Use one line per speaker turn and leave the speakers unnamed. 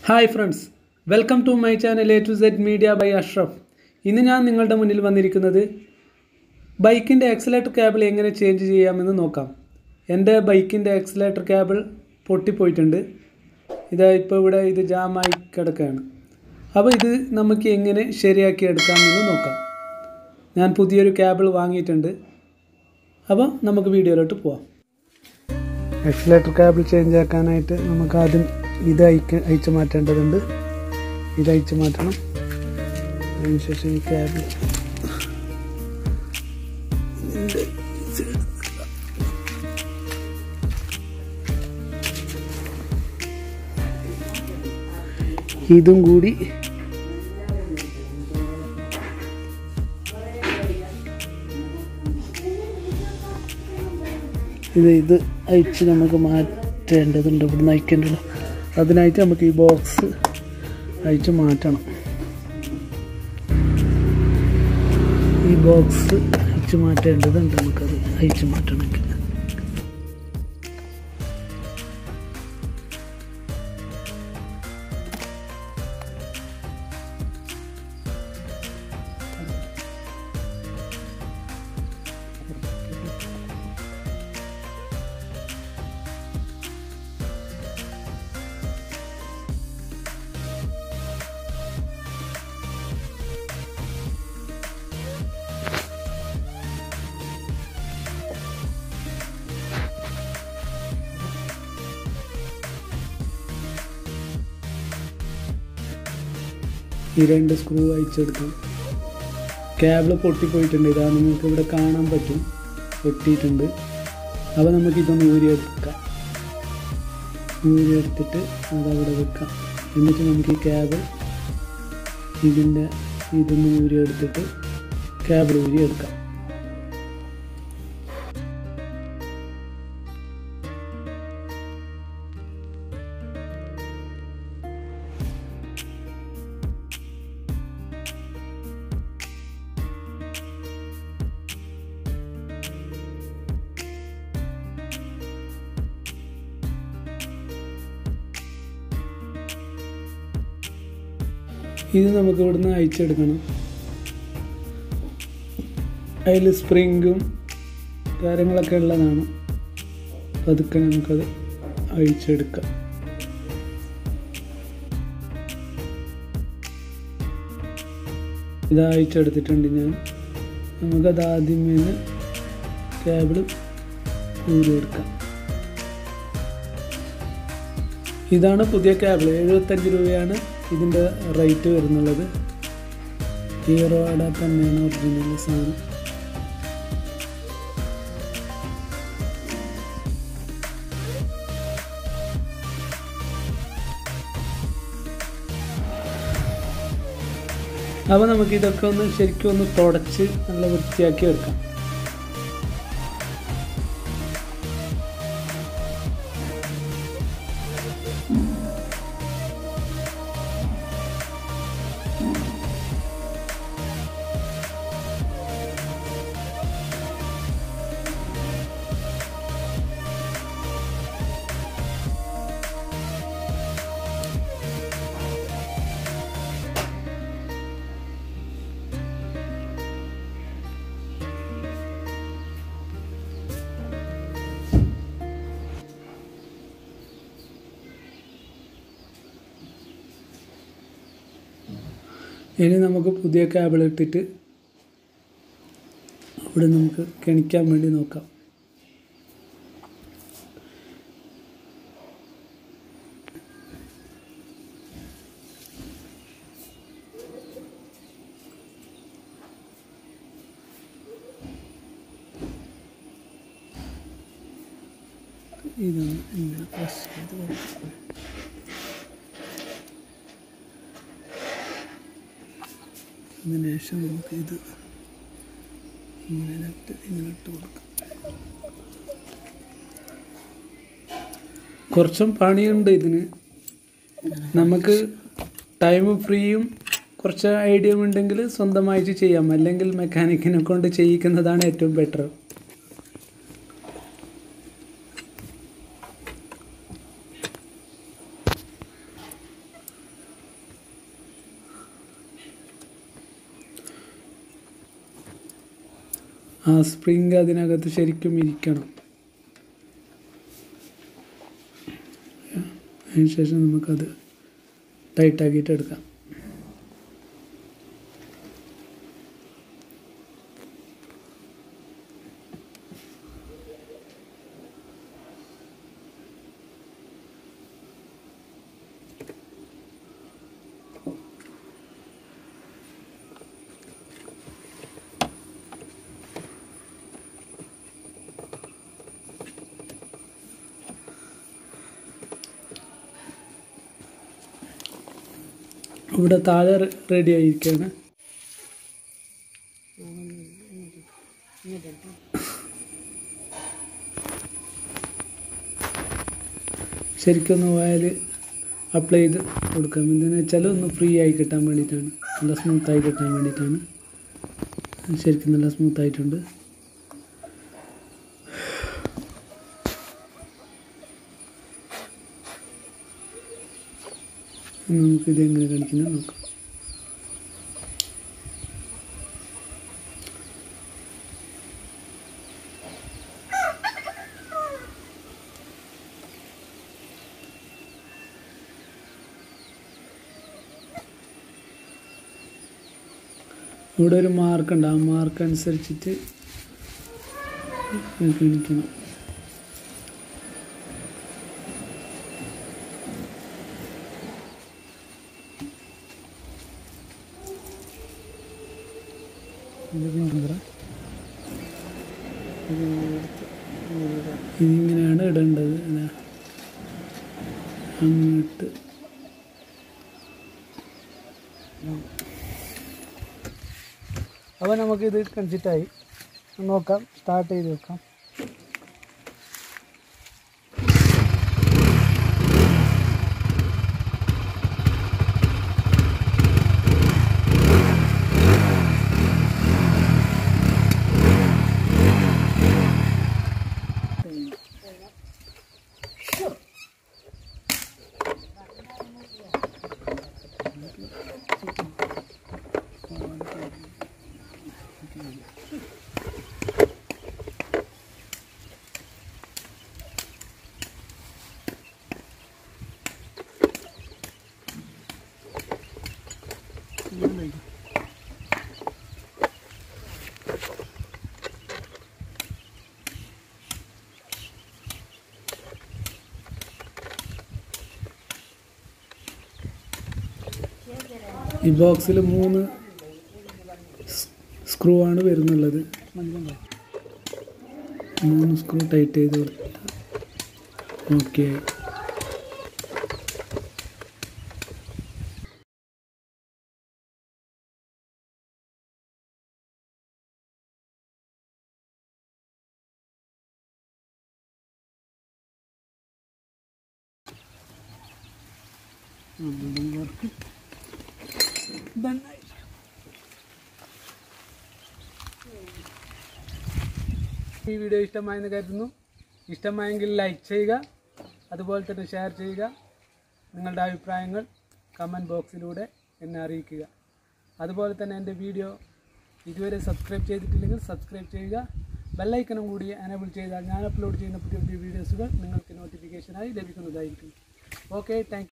Hi friends welcome to my channel A to Z media by Ashraf ഇന്ന് ഞാൻ നിങ്ങളുടെ മുന്നിൽ വന്നിരിക്കുന്നത് ബൈക്കിൻ്റെ ആക്സിലേറ്റർ കേബിൾ എങ്ങനെ ചേഞ്ച് ചെയ്യാമെന്ന് നോക്കാം എൻ്റെ ബൈക്കിൻ്റെ ആക്സിലേറ്റർ കേബിൾ പൊട്ടിപ്പോയിട്ടുണ്ട് ഇതാ ഇപ്പോൾ ഇവിടെ ഇത് ജാമായി കിടക്കുകയാണ് അപ്പോൾ ഇത് നമുക്ക് എങ്ങനെ ശരിയാക്കി എടുക്കാമെന്ന് നോക്കാം ഞാൻ പുതിയൊരു കേബിൾ വാങ്ങിയിട്ടുണ്ട് അപ്പോൾ നമുക്ക് വീഡിയോയിലോട്ട് പോവാം ആക്സിലേറ്റർ കേബിൾ ചേഞ്ച് ആക്കാനായിട്ട് നമുക്ക് ആദ്യം ഇത് അയക്ക അയച്ചു മാറ്റേണ്ടതുണ്ട് ഇത് അയച്ചു മാറ്റണം അതിനുശേഷം ഈ കേബിൾ ഇതും കൂടി ഇത് ഇത് അയച്ച് നമുക്ക് മാറ്റേണ്ടതുണ്ട് ഇവിടുന്ന് അയക്കേണ്ടത് അതിനായിട്ട് നമുക്ക് ഈ ബോക്സ് അയച്ച് മാറ്റണം ഈ ബോക്സ് അയച്ച് മാറ്റേണ്ടതുണ്ട് നമുക്കത് അയച്ച് മാറ്റണമെങ്കിൽ ഈ രണ്ട് സ്ക്രൂ അയച്ചെടുക്കാം കേബിൾ പൊട്ടിപ്പോയിട്ടുണ്ട് ഇതാ നിങ്ങൾക്ക് ഇവിടെ കാണാൻ പറ്റും പൊട്ടിയിട്ടുണ്ട് അപ്പോൾ നമുക്ക് ഇതൊന്ന് ഊരിയെടുക്കാം ഊരിയെടുത്തിട്ട് അതവിടെ വെക്കാം എന്നിട്ട് നമുക്ക് ഈ കേബിൾ ഇതിൻ്റെ ഇതൊന്ന് ഊരിയെടുത്തിട്ട് കേബിൾ ഊരിയെടുക്കാം ഇത് നമുക്ക് ഇവിടുന്ന് അയച്ചെടുക്കണം അതിൽ സ്പ്രിങ്ങും കാര്യങ്ങളൊക്കെ ഉള്ളതാണ് പതുക്കെ നമുക്കത് അഴിച്ചെടുക്കാം ഇത് അയച്ചെടുത്തിട്ടുണ്ട് ഞാൻ നമുക്കത് ആദ്യമേ കേബിൾ ഊരിയെടുക്കാം ഇതാണ് പുതിയ കേബിൾ എഴുപത്തഞ്ച് രൂപയാണ് ഇതിൻ്റെ റേറ്റ് വരുന്നുള്ളത് ഹീറോയുടെ തന്നെയാണ് ഒറിജിനൽ സാധനം അപ്പോൾ നമുക്ക് ഇതൊക്കെ ഒന്ന് ശരിക്കും ഒന്ന് തുടച്ച് നല്ല വൃത്തിയാക്കി എടുക്കാം ഇനി നമുക്ക് പുതിയ കേബിൾ ഇട്ടിട്ട് അവിടെ നമുക്ക് കെണിക്കാൻ വേണ്ടി നോക്കാം ഇതൊന്ന് ഇങ്ങനെ പ്രസ് ചെയ്ത് കൊടുക്കാം അതിന് ശേഷം നമുക്ക് ഇത് ഇങ്ങനെ ഇട്ട് ഇങ്ങനെ ഇട്ട് കൊടുക്കാം കുറച്ചും പണിയുണ്ട് ഇതിന് നമുക്ക് ടൈം ഫ്രീയും കുറച്ച് ഐഡിയ ഉണ്ടെങ്കിൽ സ്വന്തമായിട്ട് ചെയ്യാം അല്ലെങ്കിൽ മെക്കാനിക്കിനെ കൊണ്ട് ചെയ്യിക്കുന്നതാണ് ഏറ്റവും ബെറ്റർ ആ സ്പ്രിങ് അതിനകത്ത് ശരിക്കും ഇരിക്കണം അതിന് ശേഷം നമുക്കത് ടൈറ്റാക്കിയിട്ട് എടുക്കാം ഇവിടെ താഴെ റെഡി ആയിരിക്കുകയാണ് ശരിക്കൊന്ന് ഓയിൽ അപ്ലൈ ചെയ്ത് കൊടുക്കാം എന്തെന്ന് വെച്ചാൽ ഒന്ന് ഫ്രീ ആയി കിട്ടാൻ വേണ്ടിയിട്ടാണ് നല്ല സ്മൂത്തായി കിട്ടാൻ വേണ്ടിയിട്ടാണ് ശരിക്കും നല്ല സ്മൂത്തായിട്ടുണ്ട് നമുക്ക് ഇത് എങ്ങനെ കാണിക്കുന്നത് നോക്കാം ഇവിടെ ഒരു മാർക്ക് ഉണ്ട് ആ മാർക്ക് അനുസരിച്ചിട്ട് കാണിക്കണം ഇതിങ്ങനെയാണ് ഇടേണ്ടത് ഇതാ. അങ്ങോട്ട് അപ്പോൾ നമുക്കിത് കൺസിറ്റായി നോക്കാം സ്റ്റാർട്ട് ചെയ്ത് വെക്കാം ഈ ബോക്സിൽ മൂന്ന് സ്ക്രൂ ആണ് വരുന്നുള്ളത് മൂന്ന് സ്ക്രൂ ടൈറ്റ് ചെയ്ത് കൊടുത്ത ഓക്കെ വർക്ക് ഡണ്ണായി ഈ വീഡിയോ ഇഷ്ടമായെന്ന് കരുതുന്നു ഇഷ്ടമായെങ്കിൽ ലൈക്ക് ചെയ്യുക അതുപോലെ തന്നെ ഷെയർ ചെയ്യുക നിങ്ങളുടെ അഭിപ്രായങ്ങൾ കമൻറ്റ് ബോക്സിലൂടെ എന്നെ അറിയിക്കുക അതുപോലെ തന്നെ എൻ്റെ വീഡിയോ ഇതുവരെ സബ്സ്ക്രൈബ് ചെയ്തിട്ടില്ലെങ്കിൽ സബ്സ്ക്രൈബ് ചെയ്യുക ബെല്ലൈക്കനും കൂടി എനേബിൾ ചെയ്താൽ ഞാൻ അപ്ലോഡ് ചെയ്യുന്ന പുതിയ പുതിയ വീഡിയോസുകൾ നിങ്ങൾക്ക് നോട്ടിഫിക്കേഷനായി ലഭിക്കുന്നതായിരിക്കും ഓക്കെ താങ്ക്